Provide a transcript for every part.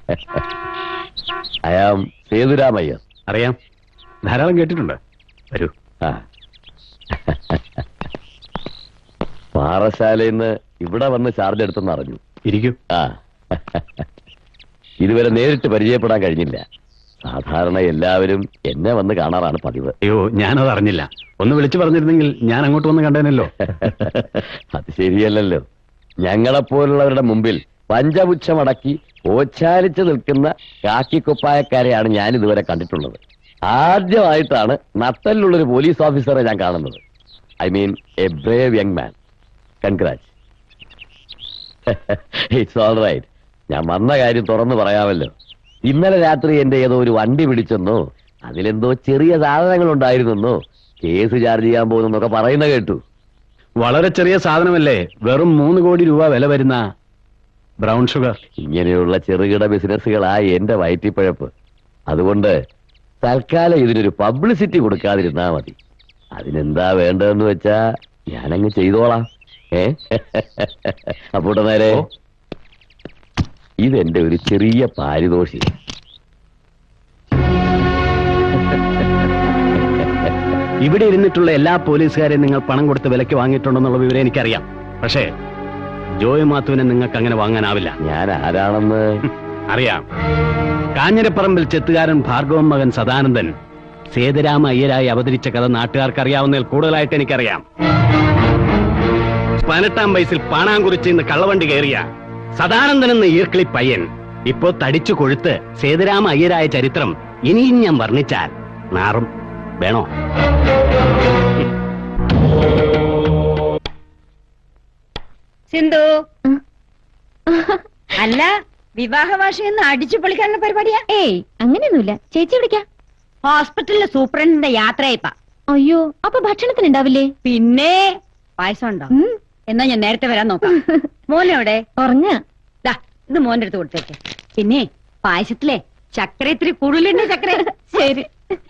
I am Sethurama Iyer അറിയാം ധാരാളം കേട്ടിട്ടുണ്ട് വരൂ ആ പാറശാലയിൽ നിന്ന് ഇവിടെ വന്ന് ചാർജ് എടുത്തെന്ന് അറിഞ്ഞു ഇരിക്കൂ ആ ഇതുവരെ നേരിട്ട് പരിചയപ്പെടാൻ കഴിഞ്ഞില്ല സാധാരണ എല്ലാവരും എന്നെ വന്ന് കാണാറാണ് പതിവ് അയ്യോ ഞാനത് അറിഞ്ഞില്ല ഒന്ന് വിളിച്ചു പറഞ്ഞിരുന്നെങ്കിൽ ഞാൻ അങ്ങോട്ട് വന്ന് കണ്ടേനല്ലോ അത് ശരിയല്ലല്ലോ ഞങ്ങളെപ്പോലുള്ളവരുടെ മുമ്പിൽ പഞ്ചപുച്ഛമടക്കി ഓച്ചാലിച്ച് നിൽക്കുന്ന കാക്കിക്കുപ്പായക്കാരെയാണ് ഞാൻ ഇതുവരെ കണ്ടിട്ടുള്ളത് ആദ്യമായിട്ടാണ് നട്ടലിലുള്ളൊരു പോലീസ് ഓഫീസറെ ഞാൻ കാണുന്നത് I mean a brave young man congrat it's all right ഞാൻ വന്ന കാര്യം തുറന്നു പറയാമല്ലോ ഇന്നലെ രാത്രി എന്റെ ഏതോ ഒരു വണ്ടി പിടിച്ചെന്നോ അതിലെന്തോ ചെറിയ സാധനങ്ങൾ ഉണ്ടായിരുന്നെന്നോ കേസ് ചാർജ് ചെയ്യാൻ പോകുന്നെന്നൊക്കെ പറയുന്ന കേട്ടു വളരെ ചെറിയ സാധനമല്ലേ വെറും മൂന്ന് കോടി രൂപ വില വരുന്ന ബ്രൗൺ ഷുഗർ ഇങ്ങനെയുള്ള ചെറുകിട ബിസിനസ്സുകളായി എന്റെ വയറ്റിപ്പഴപ്പ് അതുകൊണ്ട് തൽക്കാലം ഇതിനൊരു പബ്ലിസിറ്റി കൊടുക്കാതിരുന്നാ മതി അതിനെന്താ വേണ്ടതെന്ന് വെച്ചാ ഞാനങ്ങ് ചെയ്തോളാം ഏ അപ്പോട്ടെ നേരെ ഇതെന്റെ ഒരു ചെറിയ പാരിതോഷികം ഇവിടെ ഇരുന്നിട്ടുള്ള എല്ലാ പോലീസുകാരെയും നിങ്ങൾ പണം കൊടുത്ത് വിലക്ക് വാങ്ങിയിട്ടുണ്ടെന്നുള്ള വിവരം എനിക്കറിയാം പക്ഷേ ജോയ് മാത്തുവിനെ നിങ്ങൾക്ക് അങ്ങനെ വാങ്ങാനാവില്ല ഞാൻ ആരാണെന്ന് അറിയാം കാഞ്ഞിരപ്പറമ്പിൽ ചെത്തുകാരൻ ഭാർഗവൻ മകൻ സദാനന്ദൻ സേതുരാമ അയ്യരായി അവതരിച്ച കഥ നാട്ടുകാർക്ക് അറിയാവുന്നതിൽ കൂടുതലായിട്ട് എനിക്കറിയാം പതിനെട്ടാം വയസ്സിൽ പാണാങ്കുറിച്ച് ഇന്ന് കള്ളവണ്ടി കയറിയ സദാനന്ദൻ എന്ന ഈർക്കിളി പയ്യൻ ഇപ്പോ തടിച്ചു കൊഴുത്ത് സേതുരാമ അയ്യരായ ചരിത്രം ഇനിയും ഞാൻ വർണ്ണിച്ചാൽ നാറും വേണോ സിന്ധു അല്ല വിവാഹവാർഷികം അടിച്ചു പൊളിക്കാനുള്ള പരിപാടിയാ ഏയ് അങ്ങനെയൊന്നുമില്ല ചേച്ചി വിളിക്കാം ഹോസ്പിറ്റലിലെ സൂപ്രണ്ടിന്റെ യാത്രയായിപ്പാ അയ്യോ അപ്പൊ ഭക്ഷണത്തിന് ഉണ്ടാവില്ലേ പിന്നെ പായസം ഉണ്ടോ ഉം, എന്നാ ഞാൻ നേരത്തെ വരാൻ നോക്കാം മോനെവിടെ ഉറങ്ങ ദാ ഇത് മോന്റെ അടുത്ത് കൊടുത്തേക്ക് പിന്നെ പായസത്തിലെ ചക്കര ഇത്തിരി കൂടുതലുണ്ട് ചക്കര ശരി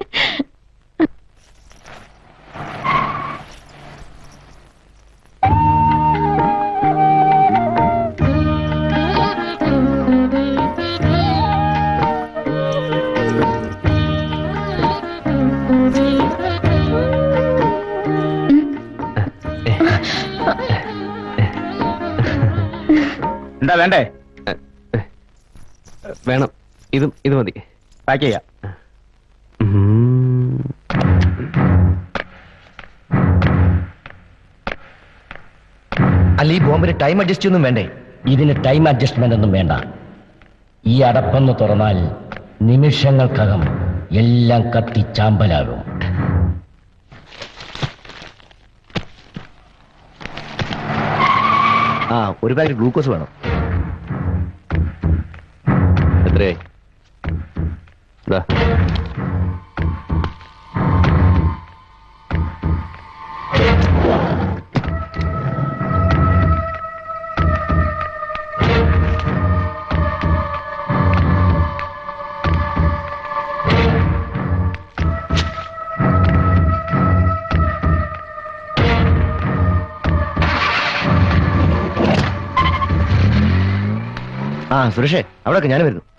എന്താ വേണ്ടേ വേണം ഇതും ഇത് മതി പാക്ക് ചെയ്യാം അല്ല ഈ ബോംബിന് ടൈം അഡ്ജസ്റ്റ് ഒന്നും വേണ്ടേ ഇതിന് ടൈം അഡ്ജസ്റ്റ്മെന്റ് ഒന്നും വേണ്ട ഈ അടപ്പൊന്ന് തുറന്നാൽ നിമിഷങ്ങൾക്കകം എല്ലാം കത്തി ചാമ്പലാകും ആ ഒരു പാക്കറ്റ് ഗ്ലൂക്കോസ് വേണം എത്രയായി ദാ. ആ സുരേഷേ അവിടെയൊക്കെ ഞാൻ വരുന്നു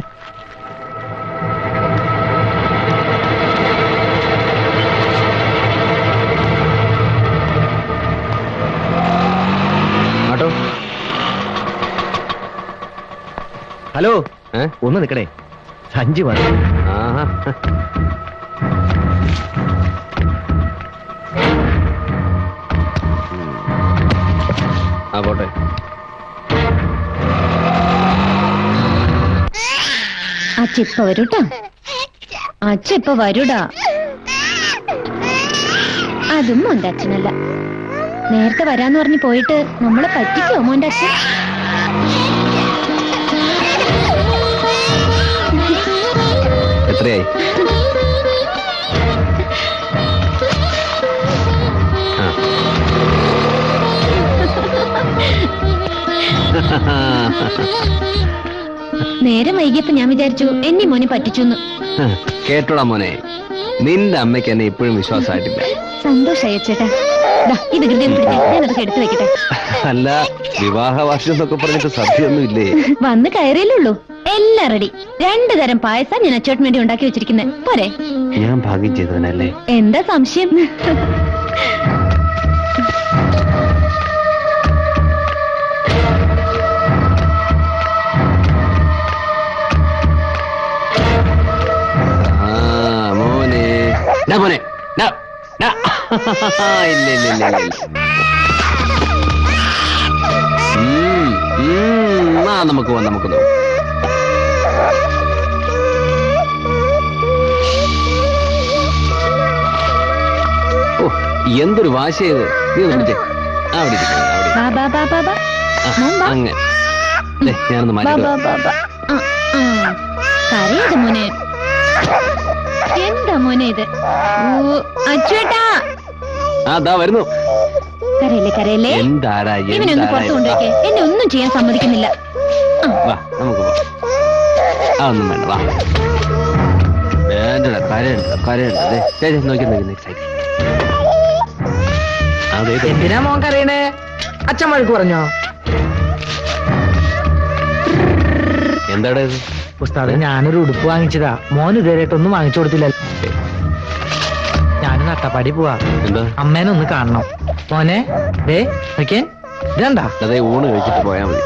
ആട്ടോ ഹലോ ഏ? ഒന്ന് നിക്കണേ സഞ്ചി മതി ആഹാ. ആ പോട്ടെ അച്ഛ ഇപ്പൊ വരൂട്ടാ അച്ഛ ഇപ്പൊ വരൂടാ അതും മോന്റെ അച്ഛനല്ല നേരത്തെ വരാന്ന് പറഞ്ഞ് പോയിട്ട് നമ്മളെ പറ്റിക്കോ മോന്റെ അച്ഛൻ എത്രയായി ആ. നേരം വൈകിയപ്പോ ഞാൻ വിചാരിച്ചു എന്നെ മോനെ പറ്റിച്ചു കേട്ടോടാ മോനെ നിന്റെ അമ്മയ്ക്ക് എന്നെ ഇപ്പോഴും വിശ്വാസമായിട്ടില്ല സന്തോഷായി ചേട്ടാ ദാ, ഇത് ഹൃദയം പിടിച്ചേ ഞാനതൊക്കെ എടുത്തു വെക്കട്ടെ അല്ല വിവാഹ വാർഷികം എന്നൊക്കെ പറഞ്ഞിട്ട് സദ്യയൊന്നും ഇല്ലേ വന്ന് കയറിയല്ലേ ഉള്ളൂ എല്ലാം റെഡി രണ്ടു തരം പായസം ഞാൻ അച്ചോട്ടിന് വേണ്ടി ഉണ്ടാക്കി വെച്ചിരിക്കുന്നത് പോരെ ഞാൻ ഭാഗ്യം ചെയ്തവനല്ലേ എന്താ സംശയം ആ മോനെ ഡാ മോനെ ഡാ, ഡാ. ഇല്ല ഇല്ല ഇല്ല ഇല്ല ഇല്ല. ഉം, ഉം, ആ നമുക്ക് പോവാം നമുക്ക് പോവാം ഓ എന്തൊരു വാശ ഇത് നീ ഒന്ന് പിടിച്ചേ അവിടെ ഇരിക്ക്, അവിടെ ഇരിക്ക്. ബാ ബാ ബാ ബാ ബാ ആ, മോൻ വാ. അങ്ങനെ ദേ, ഞാനൊന്ന് ബാ മാറ്റി ബാ ബാ ബാ ആ, ആ. കരയത് മോനെ എന്താ മോനെ ഇത് ഊ, അച്ചുവേട്ടാ ആ ദാ വരുന്നു കരയല്ലേ കരയല്ലേ എന്താടാ ഇവനെ ഒന്ന് എന്താടാ പുറത്തു ഇത്? കൊണ്ടുവയ്ക്കേ എന്നെ ഒന്നും ചെയ്യാൻ സമ്മതിക്കുന്നില്ല ആ, വാ നമുക്ക് പോവാം അതൊന്നും വേണ്ട വാ വേണ്ടടാ കരയുണ്ട് കരയുണ്ട് ദേ, ദേ, ദേ, നോക്കി നോക്കി നോക്കി സൈഡിൽ അതെ ദേ. എന്തിനാ മോൻ കരയണേ അച്ഛൻ വഴക്ക് പറഞ്ഞോ എന്താടാ ഇത് ഉസ്താദ് ഞാനൊരു ഉടുപ്പ് വാങ്ങിച്ചതാ മോൻ ഇതുവരെയായിട്ടൊന്നും വാങ്ങിച്ചു കൊടുത്തില്ല ഞാൻ നട്ടപ്പാടി പോവാ എന്താ അമ്മേനെ ഒന്ന് കാണണം മോനെ ദേ നോക്കിയേ ഇതണ്ടാ അതെ ഊണ് കഴിച്ചിട്ട് പോയാ മതി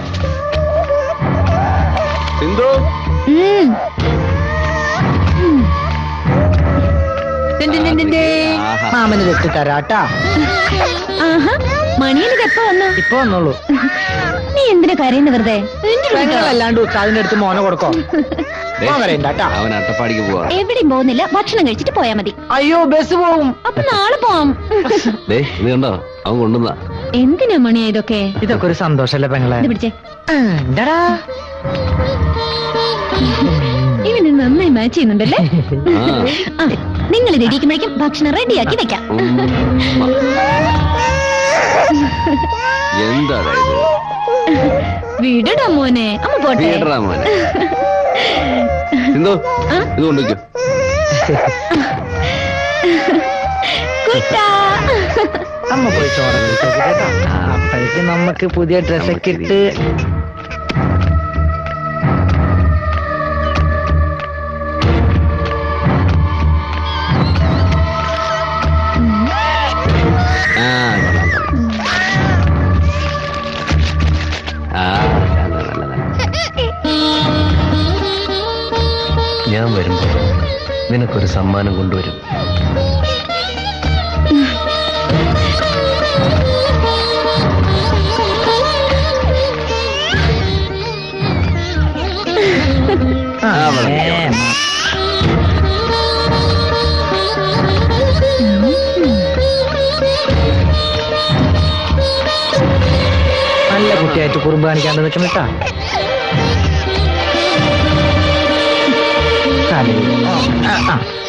സിന്ധു ഉം. ആഹാ. മാമന് തെറ്റി തരാട്ടാ ആഹാ മണിയനിത് എപ്പോ വന്നു ഇപ്പൊ വന്നോളൂ നീ എന്തിനാ കരയുന്ന വെറുതെ പെങ്ങളല്ലാണ്ട് ഉസ്താദിന്റെ അടുത്ത് മോനെ കൊടുക്കോ ദേ, മോൻ കരയണ്ടാട്ടാ അവൻ അട്ടപ്പാടിക്ക് പോവാ എവിടെയും പോകുന്നില്ല ഭക്ഷണം കഴിച്ചിട്ട് പോയാ മതി അയ്യോ ബസ് പോവും അപ്പൊ നാളെ പോവാം ദേ ഇത് കണ്ടോ അവൻ കൊണ്ടുവന്നാ എന്തിനാ മണിയാ ഇതൊക്കെ ഇതൊക്കെ ഒരു സന്തോഷല്ലേ പെങ്ങളെ ഇത് പിടിച്ചേ ആ, എന്താടാ ഇവന് നന്നായി മാച്ച് ചെയ്യുന്നുണ്ടല്ലേ ആ. ആ, നിങ്ങൾ ഇത് ഇരിക്കുമ്പോഴേക്കും ഭക്ഷണം റെഡിയാക്കി വെക്കാം ഉം. എന്താടാ ഇത് വിടടാ മോനെ അമ്മ പോട്ടെ വീടറാ മോനെ സിന്ധു ആ? ഇത് കൊണ്ടുവയ്ക്കോ കുട്ടാ അമ്മ പോയി ചോറ് കഴിച്ചോക്ക് കേട്ടോ അപ്പോഴേക്ക് നമുക്ക് പുതിയ ഡ്രസ്സൊക്കെ ഇട്ട് ആ കൊള്ളാം, കൊള്ളാം. ആ നല്ല നല്ല നല്ല ഞാൻ വരുമ്പോ നിനക്കൊരു സമ്മാനം കൊണ്ടുവരും ആ, ആ, വളരെ ഏ, നല്ല കുട്ടിയായിട്ട് കുറുമ്പ് കാണിക്കാണ്ട് നിൽക്കണം കേട്ടാ ആ, ആ, ആ.